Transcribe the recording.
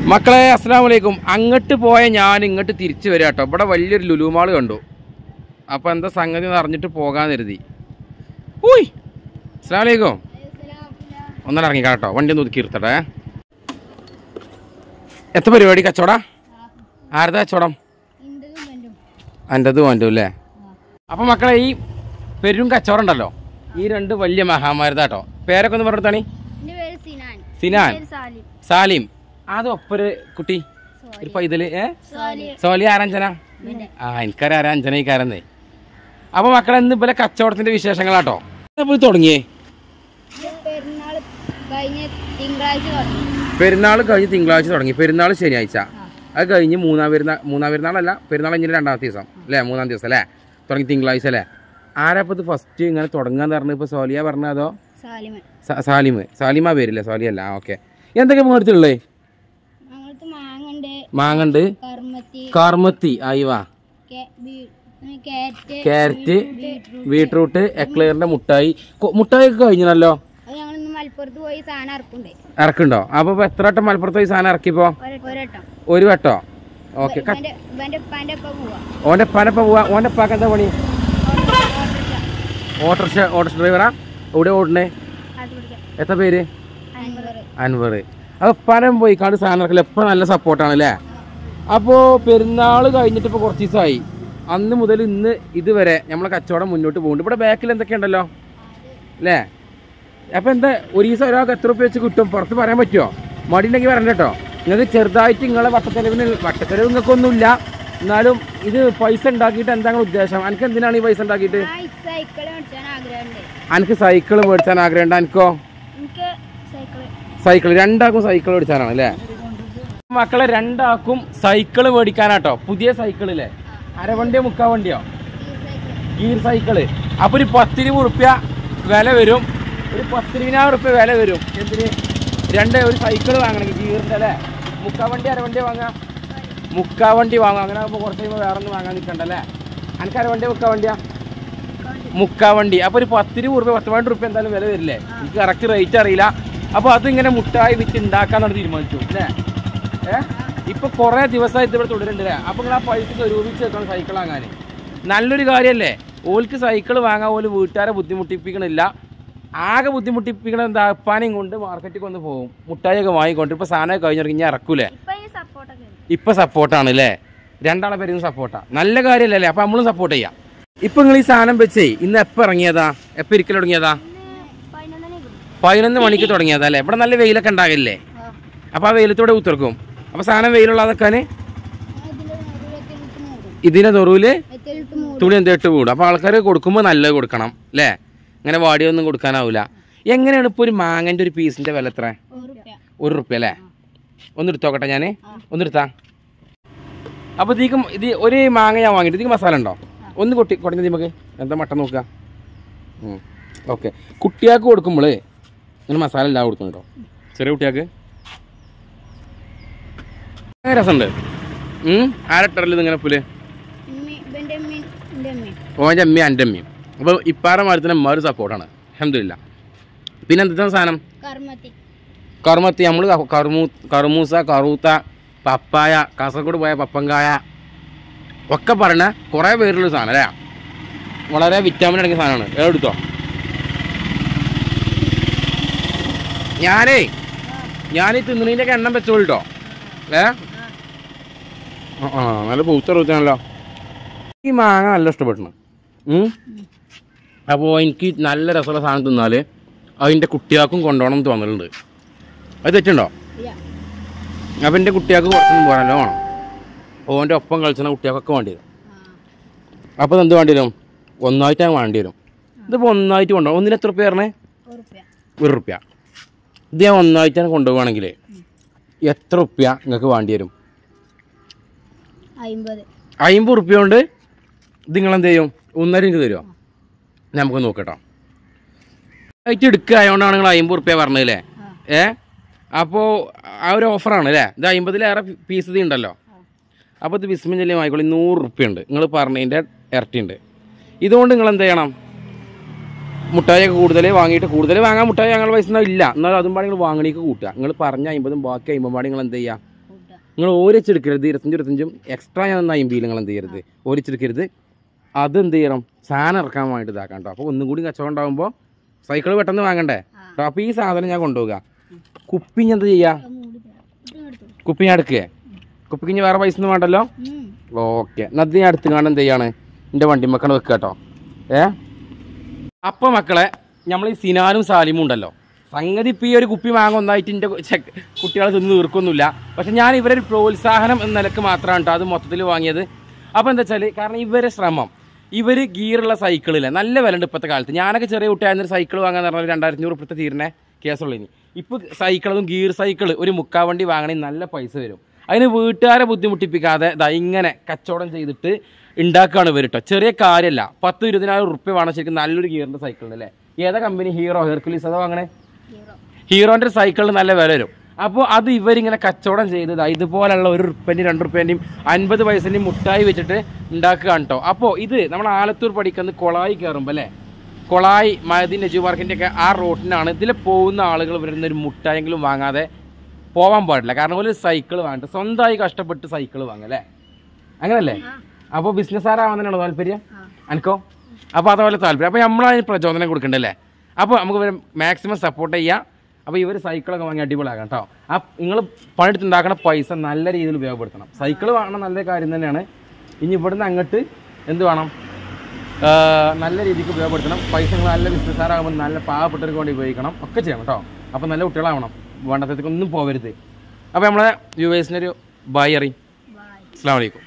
മക്കളെ അസ്സാം വലൈക്കും അങ്ങോട്ട് പോയ ഞാൻ ഇങ്ങോട്ട് തിരിച്ചു വരാം കേട്ടോ ഇവിടെ വലിയൊരു ലുലുമാൾ കണ്ടു അപ്പോൾ എന്താ സംഗതി എന്ന് അറിഞ്ഞിട്ട് പോകാൻ കരുതി ഊയ് അസ്സാം വലൈക്കും ഒന്നര ഇറങ്ങിക്കാം കേട്ടോ വണ്ടി ഒന്ന് ഒതുക്കി ഇരുത്തട്ടെ എത്ര പരിപാടി കച്ചവട ആരുടെ കച്ചവടം എൻ്റെത് വേണ്ടു അല്ലേ അപ്പം മക്കളെ ഈ പെരും കച്ചവടം ഉണ്ടല്ലോ ഈ രണ്ട് വലിയ മഹാമാരുതാട്ടോ പേരൊക്കെ ഒന്ന് പറഞ്ഞിട്ടാണ് എന്റെ പേര് സിനാൻ സിനാൻ പേര് സാലിം സാലിം അത് ഒപ്പൊരു കുട്ടി ഒരു പൈതല് ഏ സോലി സോലി ആരഞ്ജന ആ എനിക്കറിയാം ആരാ അഞ്ജന ഈ കാരന്നേ അപ്പൊ മക്കളെ ഇന്ന് ഇവലെ കച്ചവടത്തിന്റെ വിശേഷങ്ങളാട്ടോ ഇപ്പൊ തുടങ്ങിയേ പെരുന്നാൾ കഴിഞ്ഞ തിങ്കളാഴ്ച തുടങ്ങി പെരുന്നാൾ കഴിഞ്ഞ് തിങ്കളാഴ്ച തുടങ്ങി പെരുന്നാൾ ശനിയാഴ്ച അത് കഴിഞ്ഞ് മൂന്നാം പെരുന്നാൾ മൂന്നാം പെരുന്നാളല്ല പെരുന്നാൾ കഴിഞ്ഞിട്ട് രണ്ടാമത്തെ ദിവസം അല്ലേ മൂന്നാം ദിവസം അല്ലേ തുടങ്ങി തിങ്കളാഴ്ച അല്ലേ ആരാ ഇപ്പൊ ഇത് ഫസ്റ്റ് ഇങ്ങനെ തുടങ്ങാന്ന് പറഞ്ഞു ഇപ്പൊ സോലിയ പറഞ്ഞ അതോ സാലിമൻ സ- സാലിമ് സാലിമ പേരില്ലേ സോലിയ അല്ല ഓക്കെ എന്തൊക്കെ മേടിച്ചുള്ളേ ഞങ്ങൾക്ക് മാങ്ങണ്ട് മാങ്ങണ്ട് കർമ്മത്തി കാർമത്തി ആയിവാ കേ- ബീ- പിന്നെ ക്യാരറ്റ് ക്യാരറ്റ് ബീട്രൂട്ട് ബീട്രൂട്ട് എക്ലെയറിന്റെ മുട്ടായി കൊ- മുട്ടായി ഒക്കെ കഴിഞ്ഞല്ലോ അത് ഞങ്ങൾ ഇന്ന് മലപ്പുറത്ത് പോയി സാധനം ഇറക്കുണ്ടേ ഇറക്കുണ്ടോ അപ്പൊ ഇപ്പൊ എത്ര വട്ടം മലപ്പുറത്ത് ഈ സാധനം ഇറക്കിപ്പോ ഒരട്ടം ഒരു വട്ടോ ഓക്കെ ഇവന്റെ ഇവന്റെ ഉപ്പാന്റെ ഒപ്പം പോവാ ഓന്റെ പനപ്പ പോവാ ഓന്റെ പാക്ക് എന്താ പണി ഓട്ടോറിക്ഷ. ഓട്ടോറിക്ഷ ഓട്ടോറിക്ഷ ഡ്രൈവറാ എവിടെ ഓടണേ അത് പിടിക്കാം. എത്ര പേര് അൻവർ. അൻവർ അപ്പൊ പനം പോയി കാണ്ട് സാധനം ഇറക്കില്ല എപ്പോ നല്ല സപ്പോർട്ടാണ് അല്ലേ അപ്പോ പെരുന്നാൾ കഴിഞ്ഞിട്ട് ഇപ്പൊ കുറച്ച് ദിവസമായി അന്ന് മുതൽ ഇന്ന് ഇതുവരെ നമ്മളെ കച്ചവടം മുന്നോട്ട് പോകുന്നുണ്ട് ഇവിടെ ബാക്കിൽ എന്തൊക്കെയുണ്ടല്ലോ അല്ലേ അപ്പൊ എന്താ ഒരു ദിവസം ഒരാൾക്ക് എത്ര റുപ്യ വെച്ച് കിട്ടും പുറത്ത് പറയാൻ പറ്റുമോ മടിയുണ്ടെങ്കിൽ പറയണ്ട കേട്ടോ നിങ്ങൾക്ക് ചെറുതായിട്ട് നിങ്ങളെ വട്ടച്ചെലവിന് വട്ടച്ചെലവ് നിങ്ങൾക്കൊന്നുമില്ല എന്നാലും ഇത് പൈസ ഉണ്ടാക്കിയിട്ട് എന്താ നിങ്ങളുടെ ഉദ്ദേശം എനിക്ക് എന്തിനാണ് ഈ പൈസ ഉണ്ടാക്കിയിട്ട് ആ സൈക്കിള് മേടിച്ചാൻ ആഗ്രഹമുണ്ട് എനിക്ക് സൈക്കിൾ മേടിച്ചാൻ ആഗ്രഹമുണ്ട് എനിക്കോ എനിക്ക് സൈക്കിള് സൈക്കിൾ രണ്ടാക്കും സൈക്കിൾ മേടിച്ചാനാണ് അല്ലേ മക്കളെ രണ്ടാക്കും സൈക്കിൾ മേടിക്കാനാട്ടോ പുതിയ സൈക്കിളില്ലേ അരവണ്ടിയോ മുക്കാ വണ്ടിയോ ഈ സൈക്കിള് ഗീർ സൈക്കിള് അപ്പൊ ഒരു പത്തിരുപത് ഉറുപ്യ വില വരും ഒരു പത്തിരുപതിനായിരം ഉറുപ്യ വില വരും എന്തിന് രണ്ട് ഒരു സൈക്കിൾ വാങ്ങണമെങ്കിൽ ഗീറിന്റെ അല്ലേ മുക്കാ വണ്ടി അരവണ്ടി വാങ്ങാം മുക്കാ വണ്ടി വാങ്ങാം അങ്ങനെ ആകുമ്പോൾ കുറച്ച് കഴിയുമ്പോൾ വേറെ ഒന്നും വാങ്ങാൻ നിൽക്കണ്ടല്ലേ എനിക്ക് അരവണ്ടി മുക്കാ വണ്ടിയാ മുക്കാ വണ്ടി അപ്പൊ ഒരു പത്തിരുപത് ഉറുപ്യ പത്ത് പന്ത്രണ്ട് ഉറുപ്യ എന്തായാലും വില വരില്ലേ എനിക്ക് കറക്റ്റ് റേറ്റ് അറിയില്ല അപ്പൊ അതിങ്ങനെ മുട്ടായി വിറ്റ് ഉണ്ടാക്കാന്നാണ് തീരുമാനിച്ചു അല്ലേ ഏ ഇപ്പൊ കുറെ ദിവസമായിട്ട് ഇവിടെ തുടരുന്നുണ്ട് അല്ലേ അപ്പൊ നിങ്ങൾ ആ പൈസ സ്വരൂപിച്ച് വെക്കണം സൈക്കിൾ വാങ്ങാൻ നല്ലൊരു കാര്യമല്ലേ ഓൽക്ക് സൈക്കിൾ വാങ്ങാൻ പോലും വീട്ടുകാരെ ബുദ്ധിമുട്ടിപ്പിക്കണില്ല ആകെ ബുദ്ധിമുട്ടിപ്പിക്കണ എന്താ അപ്പാനെയും കൊണ്ട് മാർക്കറ്റിൽ കൊണ്ട് പോകും മുട്ടായിയൊക്കെ വാങ്ങിക്കൊണ്ട് ഇപ്പൊ സാധനം കഴിഞ്ഞിറങ്ങി ഞാൻ ഇറക്കൂലേ ഇപ്പൊ അതിന് സപ്പോർട്ടൊക്കെ ഇപ്പൊ സപ്പോർട്ടാണ് അല്ലേ രണ്ടാളെ പേരും സപ്പോർട്ടാ നല്ല കാര്യമല്ലേ അപ്പൊ നമ്മളും സപ്പോർട്ട് ചെയ്യാം ഇപ്പൊ നിങ്ങൾ ഈ സാധനം വെച്ചേ ഇന്ന് എപ്പോ ഇറങ്ങിയതാ എപ്പോ ഇരിക്കൽ തുടങ്ങിയതാ പതിനൊന്നര പതിനൊന്ന് മണിക്ക് തുടങ്ങിയതാ അല്ലേ ഇവിടെ നല്ല വെയിലൊക്കെ ഉണ്ടാകില്ലേ അപ്പൊ ആ വെയിലത്തോടെ ഉത്തർക്കും അപ്പൊ സാധനം വെയിലുള്ളതൊക്കെ ഇതിന്റെ നടുവിലെത്തിയിട്ട് മൂടും ഇതിന്റെ തൊറുവില് എത്തിയിട്ട് മൂടും തുണി എന്തിട്ട് കൂടും അപ്പൊ ആൾക്കാർ കൊടുക്കുമ്പോൾ നല്ലത് കൊടുക്കണം അല്ലേ ഇങ്ങനെ വാടിയൊന്നും കൊടുക്കാനാവില്ല എങ്ങനെയാണ് ഇപ്പൊ ഒരു മാങ്ങന്റെ ഒരു പീസിന്റെ വില എത്ര ഒരു റുപ്യ ഒരു റുപ്യ അല്ലേ ഒന്ന് എടുത്തോക്കട്ടെ ഞാൻ ഒന്ന് എടുത്താ അപ്പൊ ഇതിക്ക് ഇത് ഒരു മാങ്ങ ഞാൻ വാങ്ങിയിട്ട് ഇതിക്ക് മസാല ഉണ്ടോ ഒന്ന് കൊട്ടി കൊടഞ്ഞത് നമുക്ക് എന്താ മട്ടൻ നോക്കുക ഓക്കെ കുട്ടിയാൾക്ക് കൊടുക്കുമ്പോൾ ഇങ്ങനെ മസാല എല്ലാം കൊടുക്കുന്നുണ്ടോ ചെറിയ കുട്ടിയാൾക്ക് ഭയങ്കര രസമുണ്ട് ആരട്ടറിൽ ഇങ്ങനെ പുല് ഉമ്മി ഇവന്റെ ഉമ്മി എന്റെ ഉമ്മയും ഓൻ്റെ അമ്മയും എൻ്റെ അമ്മയും അപ്പോൾ ഇപ്പാറ മരത്തിന് അമ്മ ഒരു സപ്പോർട്ടാണ് അഹമ്മദില്ല പിന്നെ എന്താണ് സാധനം കർമ്മത്തി കറുമത്തി നമ്മൾ കറുമൂ കറുമൂസ കറൂത്ത പപ്പായ കാസർഗോഡ് പോയ പപ്പങ്കായ ഒക്കെ പറഞ്ഞ കുറേ പേരുള്ള സാധനം അല്ലേ വളരെ വിറ്റാമിൻ അടങ്ങിയ സാധനമാണ് എടുത്തോ ഞാനേ ഞാൻ ഈ തിന്നണീൻ്റെ ഒക്കെ എണ്ണം വെച്ചോളൂ കേട്ടോ ഏ ആ, ആ നല്ല പൂത്ത റൂത്താണല്ലോ ഈ മാങ്ങ നല്ല ഇഷ്ടപ്പെട്ടു അപ്പോൾ എനിക്ക് നല്ല രസമുള്ള സാധനം തിന്നാൽ അതിൻ്റെ കുട്ടികൾക്കും കൊണ്ടുപോകണം എന്ന് തോന്നലുണ്ട് അത് തെറ്റുണ്ടോ ഇല്ല അപ്പം എൻ്റെ കുട്ടികൾക്ക് കുറച്ചൊന്നും പോകാനല്ലോ വേണം ഓൻ്റെ ഒപ്പം കളിച്ചുന്ന കുട്ടികൾക്കൊക്കെ വേണ്ടി വരും ആ അപ്പോൾ എന്ത് വേണ്ടി വരും ഒന്നായിട്ട് വേണ്ടി വരും ഇതിപ്പോൾ ഒന്നായിട്ട് കൊണ്ടുപോകും ഒന്നിന് എത്ര റുപ്യ പറഞ്ഞേ ഒരു റുപ്യ ഒരു റുപ്യ ഇത് ഞാൻ ഒന്നായിട്ടാണ് കൊണ്ടുപോവുകയാണെങ്കിൽ എത്ര റുപ്യ നിങ്ങൾക്ക് വേണ്ടി വരും അയിമ്പത് അമ്പത് റുപ്യ കൊണ്ട് ഇത് നിങ്ങൾ എന്ത് ചെയ്യും ഒന്നര എനിക്ക് തരുമോ നമുക്ക് നോക്കട്ടോ ആയിട്ട് എടുക്കുക ആയതുകൊണ്ടാണ് നിങ്ങൾ അമ്പത് റുപ്യ പറഞ്ഞതല്ലേ ആ ഏ അപ്പോൾ ആ ഒരു ഓഫറാണ് അല്ലേ ഇത് അമ്പതിലേറെ പീസ് ഇത് ഉണ്ടല്ലോ അപ്പോൾ ഇത് വിസ്മിൻ്റെ വാങ്ങിക്കോളി നൂറ് റുപ്യ ഉണ്ട് നിങ്ങൾ പറഞ്ഞതിൻ്റെ ഇരട്ടിയുണ്ട് ഇതുകൊണ്ട് നിങ്ങൾ എന്ത് ചെയ്യണം മുട്ടായിയൊക്കെ കൂടുതൽ വാങ്ങിയിട്ട് കൂടുതൽ വാങ്ങാൻ മുട്ടായി ഞങ്ങൾ പൈസ ഒന്നും ഇല്ല എന്നാലും അതും പാടി നിങ്ങൾ വാങ്ങണേക്ക് കൂട്ടുക നിങ്ങൾ പറഞ്ഞ അമ്പതും ബാക്കി അമ്പതും പാടി നിങ്ങൾ എന്ത് ചെയ്യുക നിങ്ങൾ ഓരിച്ചെടുക്കരുത് ഇരുപത്തഞ്ച് ഇരുപത്തഞ്ചും എക്സ്ട്രാ ഞാൻ അമ്പതിൽ നിങ്ങൾ എന്ത് ചെയ്യരുത് ഓരിച്ചെടുക്കരുത് അത് എന്ത് ചെയ്യണം സാധനം ഇറക്കാൻ വേണ്ടിയിട്ട് ഇതാക്കാം കേട്ടോ അപ്പോൾ ഒന്നും കൂടി കച്ചവടം ഉണ്ടാകുമ്പോൾ സൈക്കിൾ പെട്ടെന്ന് വാങ്ങണ്ടേ കേട്ടോ അപ്പോൾ ഈ സാധനം ഞാൻ കൊണ്ടുപോകുക കുപ്പി ഞാൻ എന്താ ചെയ്യുക അത് മൂടി തരാം ഇത് എടുത്തോ. കുപ്പി ഞാൻ എടുക്കേ കുപ്പിക്ക് ഇനി വേറെ പൈസ ഒന്നും വേണ്ടല്ലോ ഉം. ഓക്കെ അത് ഞാൻ അടുത്ത് കാണാൻ എന്ത് ചെയ്യാണ് എൻ്റെ വണ്ടി മക്കളെ വെക്കുക കേട്ടോ ഏ അപ്പം മക്കളെ നമ്മൾ ഈ സിനാനും സാലിമും ഉണ്ടല്ലോ സംഗതി ഇപ്പം ഈ ഒരു കുപ്പി വാങ്ങും ഒന്നായിട്ട് എൻ്റെ കുട്ടികളെ തിന്ന് തീർക്കൊന്നുമില്ല പക്ഷെ ഞാൻ ഇവരെ ഒരു പ്രോത്സാഹനം എന്ന നിലക്ക് മാത്രമാണ് കേട്ടോ അത് മൊത്തത്തിൽ വാങ്ങിയത് അപ്പോൾ എന്താ വെച്ചാൽ കാരണം ഇവരെ ശ്രമം ഇവർ ഗിയറുള്ള സൈക്കിളില്ല നല്ല വില ഉണ്ട് ഇപ്പോഴത്തെ കാലത്ത് ഞാനൊക്കെ ചെറിയ കുട്ടിയായിരുന്നൊരു സൈക്കിൾ വാങ്ങാന്ന് പറഞ്ഞാൽ രണ്ടായിരത്തി അഞ്ഞൂറ് ഉറുപ്പത്തെ തീരുന്ന കേസുള്ളൂ ഇനി ഇപ്പോൾ സൈക്കിളും ഗിയർ സൈക്കിൾ ഒരു മുക്കാ വണ്ടി വാങ്ങണമെങ്കിൽ നല്ല പൈസ വരും അതിന് വീട്ടുകാരെ ബുദ്ധിമുട്ടിപ്പിക്കാതെ ദാ ഇങ്ങനെ കച്ചവടം ചെയ്തിട്ട് ഉണ്ടാക്കുകയാണ് ഇവർ കേട്ടോ ചെറിയ കാര്യമല്ല പത്ത് ഇരുപതിനായിരം ഉറുപ്പ്യ വേണം ശരിക്കും നല്ലൊരു ഗിയറിൻ്റെ സൈക്കിളിന് അല്ലേ ഏതാ കമ്പനി ഹീറോ ഹെർക്കുലീസ് അതോ അങ്ങനെ ഹീറോ ഹീറോൻ്റെ സൈക്കിളിന് നല്ല വില വരും അപ്പോൾ അത് ഇവരിങ്ങനെ കച്ചവടം ചെയ്തത് ഇതുപോലുള്ള ഒരു ഉറുപ്പ്യൻ്റെയും രണ്ട് ഉറുപ്പ്യൻ്റെയും അൻപത് പൈസൻ്റെയും മുട്ടായി വെച്ചിട്ട് ഉണ്ടാക്കുകയാണ് കേട്ടോ അപ്പോൾ ഇത് നമ്മൾ ആലത്തൂർ പഠിക്കുന്ന കൊളായി കയറുമ്പോൾ അല്ലേ കൊളായി മഹദീൻ നജീബ് മാർക്കിൻ്റെ ഒക്കെ ആ റോട്ടിനാണ് ഇതിൽ പോകുന്ന ആളുകൾ വരുന്ന ഒരു മുട്ടായെങ്കിലും വാങ്ങാതെ പോകാൻ പാടില്ല കാരണം ഒരു സൈക്കിൾ വാങ്ങട്ടെ സ്വന്തമായി കഷ്ടപ്പെട്ട് സൈക്കിൾ വാങ്ങും അല്ലേ അങ്ങനല്ലേ അപ്പോൾ ബിസിനസ്സുകാരാവാൻ തന്നെയാണോ താല്പര്യം ആ അനക്കോ അപ്പോൾ അതുപോലെ താല്പര്യം അപ്പോൾ നമ്മളതിന് പ്രചോദനം കൊടുക്കണ്ടല്ലേ അപ്പോൾ നമുക്ക് ഇവരെ മാക്സിമം സപ്പോർട്ട് ചെയ്യാം അപ്പോൾ ഇവർ സൈക്കിളൊക്കെ വാങ്ങി അടിപൊളിയാക്കാം കേട്ടോ ആ നിങ്ങൾ പണിയെടുത്തുണ്ടാക്കുന്ന പൈസ നല്ല രീതിയിൽ ഉപയോഗപ്പെടുത്തണം സൈക്കിൾ വാങ്ങണം നല്ല കാര്യം തന്നെയാണ് ഇനി ഇവിടുന്ന് അങ്ങോട്ട് എന്ത് വേണം ആ, നല്ല രീതിക്ക് ഉപയോഗപ്പെടുത്തണം പൈസ നിങ്ങൾ നല്ല ബിസിനസ്സുകാരാകുമ്പോൾ നല്ല പാവപ്പെട്ടവർക്ക് വേണ്ടി ഉപയോഗിക്കണം ഒക്കെ ചെയ്യണം കേട്ടോ അപ്പോൾ നല്ല കുട്ടികളാവണം വേണ്ടത്തേക്കൊന്നും പോവരുത് അപ്പോൾ നമ്മളെ വ്യൂവേഴ്സിനൊരു ബൈ അറിയും ബൈ അസ്സാം വലൈക്കും